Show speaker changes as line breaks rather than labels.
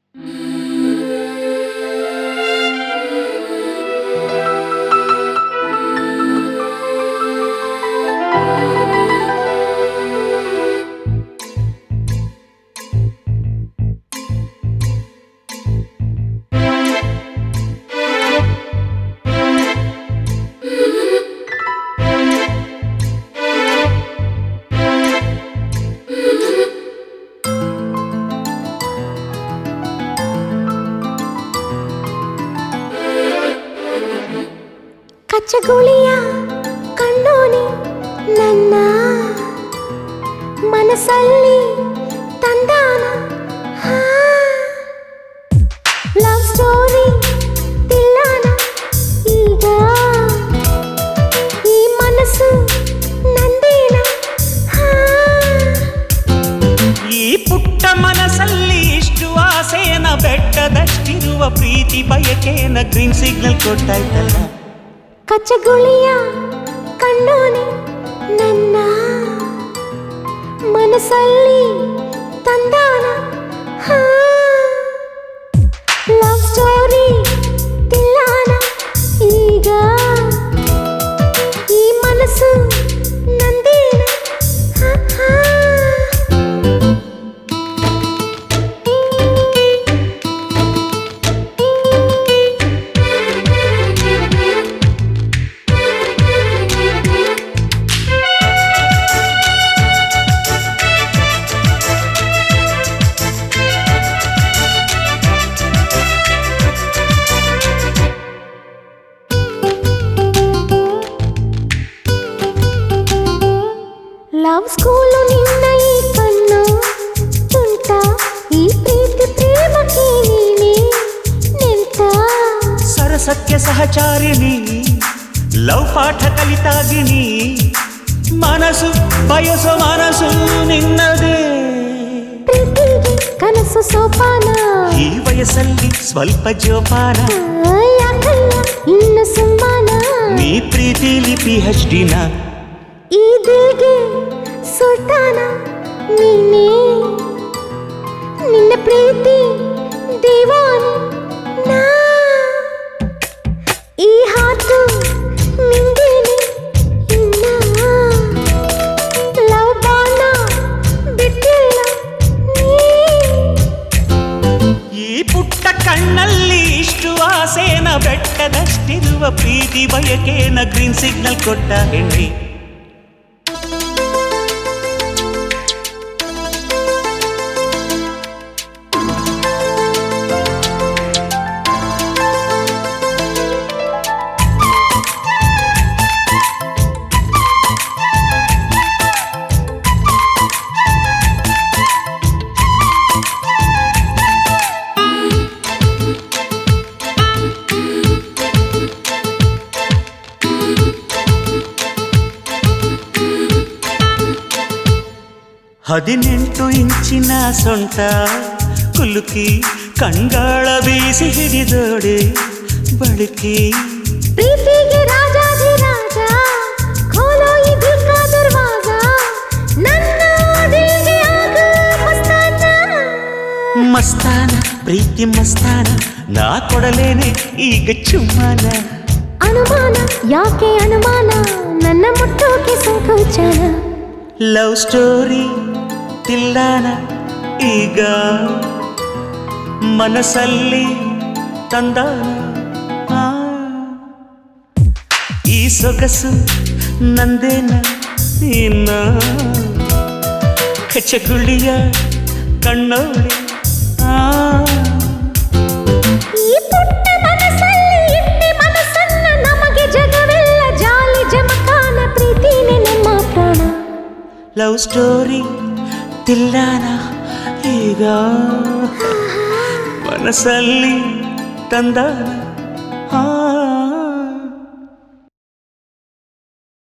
ಕಚ್ಚಗುಳಿಯ ಕಂಡೋನಿ ನನ್ನ ಮನಸ್ಸಲ್ಲಿ ತಂದಾನ ಲವ್ ಸ್ಟೋರಿ ತಿಳ್ಳಾನ ಈಗ ಈ ಮನಸ್ಸು ನಂದೇನ ಹಾ
ಈ ಪುಟ್ಟ ಮನಸ್ಸಲ್ಲಿ ಇಷ್ಟು ಆಸೆಯನ ಬೆಟ್ಟದಷ್ಟಿರುವ ಪ್ರೀತಿ ಬಯಕೆಯನ ಗ್ರೀನ್ ಸಿಗ್ನಲ್ ಕೊಟ್ಟಾಯ್ತಲ್ಲ
ಕಚ್ಚಗುಳಿಯ ಕಣ್ಣೋನೆ ನನ್ನ ಮನಸ್ಸಲ್ಲಿ ತಂದಾನ ಲವ್ ಸ್ಟೋರಿ ತಿಳ್ಳಾನ ಈಗ ಈ ಮನಸ್ಸು ನಂದೇನ ಹಾ, ಹಾ. ಲವ್ ಸ್ಕೂಲು ನಿನ್ನ ಈ ಕಣ್ಣು ತುಂಟ ಈ ಪ್ರೀತಿ ಪ್ರೇಮಕ್ಕೆ ನೀನೇ ನಿಂತ
ಸರಸಕ್ಕೆ ಸಹಚಾರಿಣಿ ಲವ್ ಪಾಠ ಕಲಿತಾಗಿನಿ ಮನಸ್ಸು ಬಯಸೋ ಮನಸ್ಸು ನಿನ್ನದೇ
ಪ್ರೀತಿಗೆ ಕನಸು ಸೋಪಾನ
ಈ ವಯಸ್ಸಲ್ಲಿ ಸ್ವಲ್ಪ ಜೋಪಾನ
ಆ, ಯಾಕಯ್ಯ ಇನ್ನು ಸುಮ್ಮಾನ
ನೀ ಪ್ರೀತಿಲಿ ಪಿ ಹೆಚ್ ಡಿನ
ಈ ದಿಲ್ಗೆ ಸುಲ್ತಾನ ನೀನೇ ನಿನ್ನ ಪ್ರೀತಿ ದಿವಾನಿ ನಾ ಈ ಹಾತು ನಿಂದೇನೆ ಇನ್ನ ಲವ್ ಬಾಣ ಬಿಟ್ಟಿಲ್ಲ ನೀ
ಈ ಪುಟ್ಟ ಕಣ್ಣಲ್ಲಿ ಇಷ್ಟು ಆಸೆನ ಬೆಟ್ಟದಷ್ಟಿರುವ ಪ್ರೀತಿ ಬಯಕೆನ ಗ್ರೀನ್ ಸಿಗ್ನಲ್ ಕೊಟ್ಟ ಹೆಣ್ಣಿ ಹದಿನೆಂಟು ಇಂಚಿನ ಸೊಂಟ ಕುಲುಕಿ ಕಂಗಾಳ ಬೀಸಿ ಹಿಡಿದೋಡೆ ಬಳುಕಿ
ಪ್ರೀತಿಗೆ ರಾಜಾಜಿ ರಾಜ ಖೋಲೋ ಈ ದಿಲ್ ಕಾ ದರ್ವಾಜ ನನ್ನ ದಿಲ್ಗೆ ಆಗ ಮಸ್ತಾನ
ಮಸ್ತಾನ ಪ್ರೀತಿ ಮಸ್ತಾನ ನಾ ಕೊಡಲೇನೆ ಈಗ ಚುಮ್ಮನ
ಅನುಮಾನ ಯಾಕೆ ಅನುಮಾನ ನನ್ನ ಮುಟ್ಟೋಕೆ ಸಂಕೋಚನ
ಲವ್ ಸ್ಟೋರಿ ತಿಲ್ಲಾನ ಈಗ ಮನಸ್ಸಲ್ಲಿ ತಂದಾನ ಆ. ಈ ಸೊಗಸು ನಂದೇನ ಇನ್ನ ಕಚಗುಳಿಯ ಕಣ್ಣೋಳಿ ಆ
ಈ ಪುಟ್ಟ ಮನಸ್ಸಲ್ಲಿ ಇಟ್ಟೆ ಮನಸ್ಸನ್ನ ನಮಗೆ ಜಗವೆಲ್ಲ ಜಾಲಿ ಜಮಖಾನ ಪ್ರೀತಿನೇ ನಮ್ಮ ಪ್ರಾಣ
ಲವ್ ಸ್ಟೋರಿ ತಿಲ್ಲಾನ ಈಗ ಮನಸ್ಸಲ್ಲಿ ತಂದಾನ